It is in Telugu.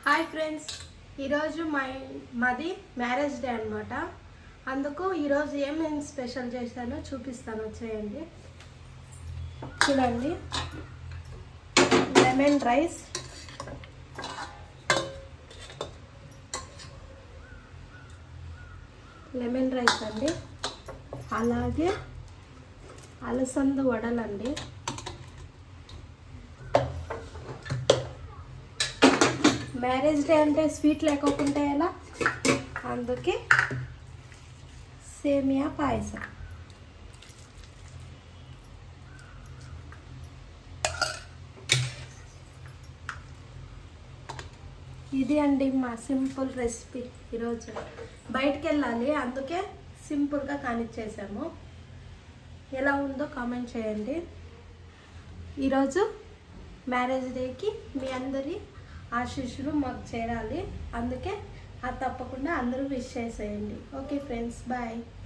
హాయ్ ఫ్రెండ్స్ ఈరోజు మా మాది మ్యారేజ్ డే అనమాట అందుకు ఈరోజు ఏమేమి స్పెషల్ చేశానో చూపిస్తాను వచ్చేయండి చూడండి లెమన్ రైస్ లెమన్ రైస్ అండి అలాగే అలసంద వడలండి మ్యారేజ్ డే అంటే స్వీట్ లేకోకుంటే ఎలా అందుకే సేమియా పాయసం ఇది అండి మా సింపుల్ రెసిపీ ఈరోజు బయటికి వెళ్ళాలి అందుకే సింపుల్గా కానిచ్చేసాము ఎలా ఉందో కామెంట్ చేయండి ఈరోజు మ్యారేజ్ డేకి మీ అందరి ఆశీస్సులు మాకు చేరాలి అందుకే అది తప్పకుండా అందరూ విష్ చేసేయండి ఓకే ఫ్రెండ్స్ బాయ్